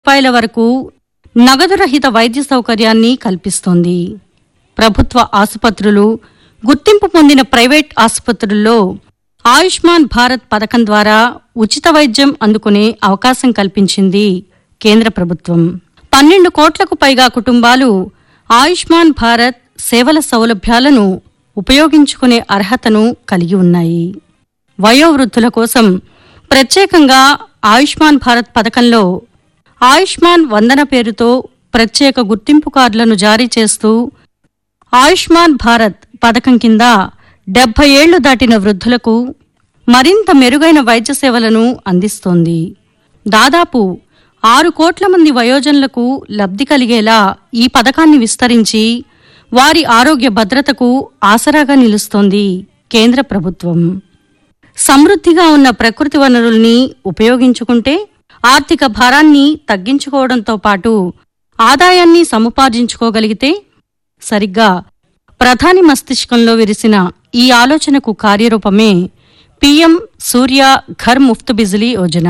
రూపాయల వరకు నగదు రహిత వైద్య సౌకర్యాన్ని కల్పిస్తోంది ప్రభుత్వ ఆసుపత్రులు గుర్తింపు పొందిన ప్రైవేట్ ఆసుపత్రుల్లో ఆయుష్మాన్ భారత్ పథకం ద్వారా ఉచిత వైద్యం అందుకునే అవకాశం కల్పించింది కేంద్ర ప్రభుత్వం పన్నెండు కోట్లకు పైగా కుటుంబాలు ఆయుష్మాన్ భారత్ సేవల సౌలభ్యాలను ఉపయోగించుకునే అర్హతను కలిగి ఉన్నాయి వయోవృద్ధుల కోసం ప్రత్యేకంగా ఆయుష్మాన్ భారత్ పథకంలో ఆయుష్మాన్ వందన పేరుతో ప్రత్యేక గుర్తింపు కార్డులను జారీ చేస్తూ ఆయుష్మాన్ భారత్ పథకం కింద డెబ్బై ఏళ్లు దాటిన వృద్ధులకు మరింత మెరుగైన వైద్య సేవలను అందిస్తోంది దాదాపు ఆరు కోట్ల మంది వయోజనులకు లబ్ధి కలిగేలా ఈ పథకాన్ని విస్తరించి వారి ఆరోగ్య భద్రతకు ఆసరాగా నిలుస్తోంది కేంద్ర ప్రభుత్వం సమృద్ధిగా ఉన్న ప్రకృతి వనరుల్ని ఉపయోగించుకుంటే ఆర్థిక భారాన్ని తగ్గించుకోవడంతో పాటు ఆదాయాన్ని సముపార్జించుకోగలిగితే సరిగ్గా ప్రధాని మస్తిష్కంలో విరిసిన ఈ ఆలోచనకు కార్యరూపమే PM Surya Ghar Muft Bijli Yojana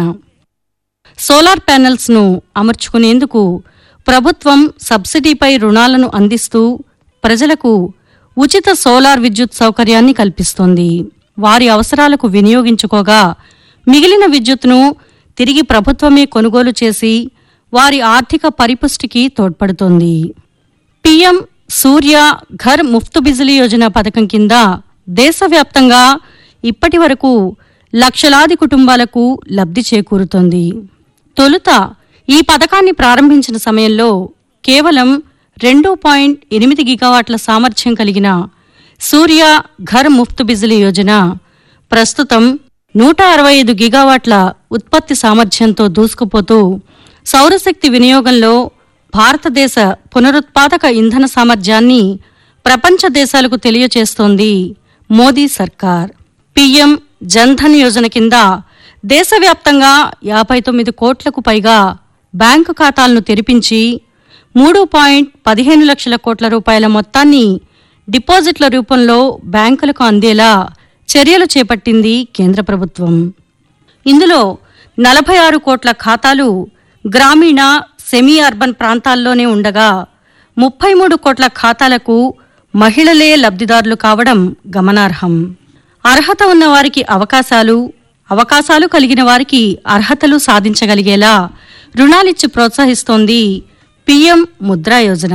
solar panels ను అమర్చుకునేందుకు ప్రభుత్వం సబ్సిడీపై రుణాలను అందిస్తూ ప్రజలకు ఉచిత సోలార్ విద్యుత్ సౌకర్యాన్ని కల్పిస్తోంది వారి అవసరాలకు వినియోగించుకోగా మిగిలిన విద్యుత్తును తిరిగి ప్రభుత్వమే కొనుగోలు చేసి వారి ఆర్థిక పరిపుష్టికి తోడ్పడుతోంది పీఎం సూర్య ఘర్ ముఫ్త్ బిజిలీ యోజన పథకం కింద దేశవ్యాప్తంగా ఇప్పటి వరకు లక్షలాది కుటుంబాలకు లబ్ధి చేకూరుతోంది తొలుత ఈ పథకాన్ని ప్రారంభించిన సమయంలో కేవలం రెండు పాయింట్ ఎనిమిది గిగావాట్ల సామర్థ్యం కలిగిన సూర్య ఘర్ ముఫ్త్ బిజిలీ యోజన ప్రస్తుతం నూట అరవై ఐదు గిగావాట్ల ఉత్పత్తి సామర్థ్యంతో దూసుకుపోతూ సౌరశక్తి వినియోగంలో భారతదేశ పునరుత్పాదక ఇంధన సామర్థ్యాన్ని ప్రపంచ దేశాలకు తెలియచేస్తోంది మోదీ సర్కార్ పీఎం జన్ధన్ యోజన కింద దేశవ్యాప్తంగా యాభై తొమ్మిది కోట్లకు పైగా బ్యాంకు ఖాతాలను తెరిపించి మూడు పాయింట్ పదిహేను లక్షల కోట్ల రూపాయల మొత్తాన్ని డిపాజిట్ల రూపంలో బ్యాంకులకు అందేలా చర్యలు చేపట్టింది కేంద్ర ప్రభుత్వం ఇందులో నలభై ఆరు కోట్ల ఖాతాలు గ్రామీణ సెమీ అర్బన్ ప్రాంతాల్లోనే ఉండగా ముప్పై మూడు కోట్ల ఖాతాలకు మహిళలే లబ్ధిదారులు కావడం గమనార్హం అర్హత ఉన్న వారికి అవకాశాలు అవకాశాలు కలిగిన వారికి అర్హతలు సాధించగలిగేలా రుణాలిచ్చి ప్రోత్సహిస్తోంది పీఎం ముద్రా యోజన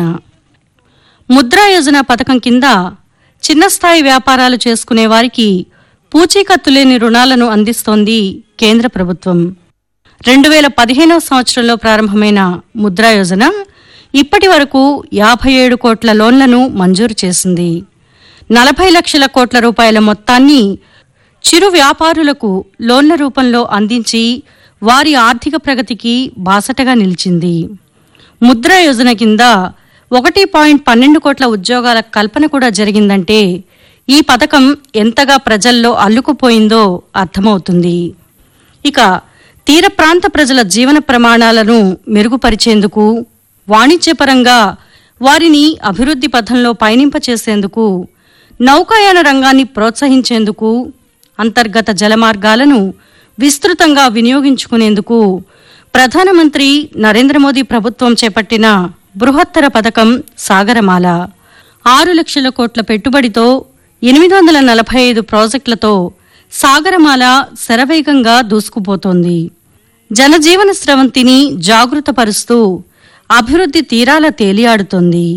ముద్రా యోజన పథకం కింద చిన్న స్థాయి వ్యాపారాలు చేసుకునే వారికి పూచీకత్తు లేని రుణాలను అందిస్తోంది కేంద్ర ప్రభుత్వం రెండు వేల పదిహేనవ సంవత్సరంలో ప్రారంభమైన ముద్రా యోజన ఇప్పటి వరకు యాభై ఏడు కోట్ల లోన్లను మంజూరు చేసింది నలభై లక్షల కోట్ల రూపాయల మొత్తాన్ని చిరు వ్యాపారులకు లోన్ల రూపంలో అందించి వారి ఆర్థిక ప్రగతికి బాసటగా నిలిచింది ముద్రా యోజన కింద ఒకటి పాయింట్ పన్నెండు కోట్ల ఉద్యోగాల కల్పన కూడా జరిగిందంటే ఈ పథకం ఎంతగా ప్రజల్లో అల్లుకుపోయిందో అర్థమవుతుంది ఇక తీర ప్రాంత ప్రజల జీవన ప్రమాణాలను మెరుగుపరిచేందుకు వాణిజ్యపరంగా వారిని అభివృద్ధి పథంలో పయనింపచేసేందుకు నౌకాయాన రంగాన్ని ప్రోత్సహించేందుకు అంతర్గత జలమార్గాలను విస్తృతంగా వినియోగించుకునేందుకు ప్రధానమంత్రి నరేంద్ర మోదీ ప్రభుత్వం చేపట్టిన బృహత్తర పథకం సాగరమాల ఆరు లక్షల కోట్ల పెట్టుబడితో ఎనిమిది వందల నలభై ఐదు ప్రాజెక్టులతో సాగరమాల శరవేగంగా దూసుకుపోతోంది జనజీవన స్రవంతిని జాగృతపరుస్తూ అభివృద్ధి తీరాల తేలియాడుతోంది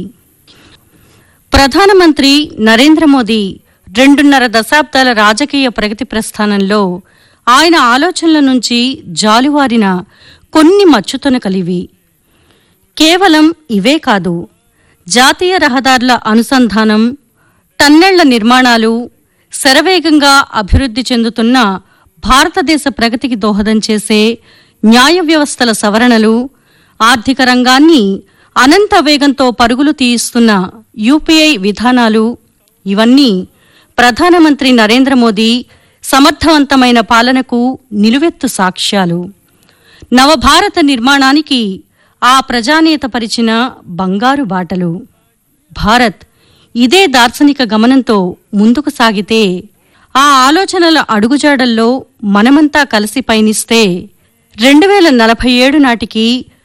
ప్రధానమంత్రి నరేంద్ర మోదీ రెండున్నర దశాబ్దాల రాజకీయ ప్రగతి ప్రస్థానంలో ఆయన ఆలోచనల నుంచి జాలువారిన కొన్ని మచ్చుతొనకలివి కేవలం ఇవే కాదు జాతీయ రహదారుల అనుసంధానం టన్నెళ్ల నిర్మాణాలు శరవేగంగా అభివృద్ధి చెందుతున్న భారతదేశ ప్రగతికి దోహదం చేసే న్యాయ వ్యవస్థల సవరణలు ఆర్థిక రంగాన్ని అనంత వేగంతో పరుగులు తీయిస్తున్న యూపీఐ విధానాలు ఇవన్నీ ప్రధానమంత్రి నరేంద్ర మోదీ సమర్థవంతమైన పాలనకు నిలువెత్తు సాక్ష్యాలు నవభారత నిర్మాణానికి ఆ ప్రజానేత పరిచిన బంగారు బాటలు భారత్ ఇదే దార్శనిక గమనంతో ముందుకు సాగితే ఆ ఆలోచనల అడుగుజాడల్లో మనమంతా కలిసి పయనిస్తే రెండు వేల నలభై ఏడు నాటికి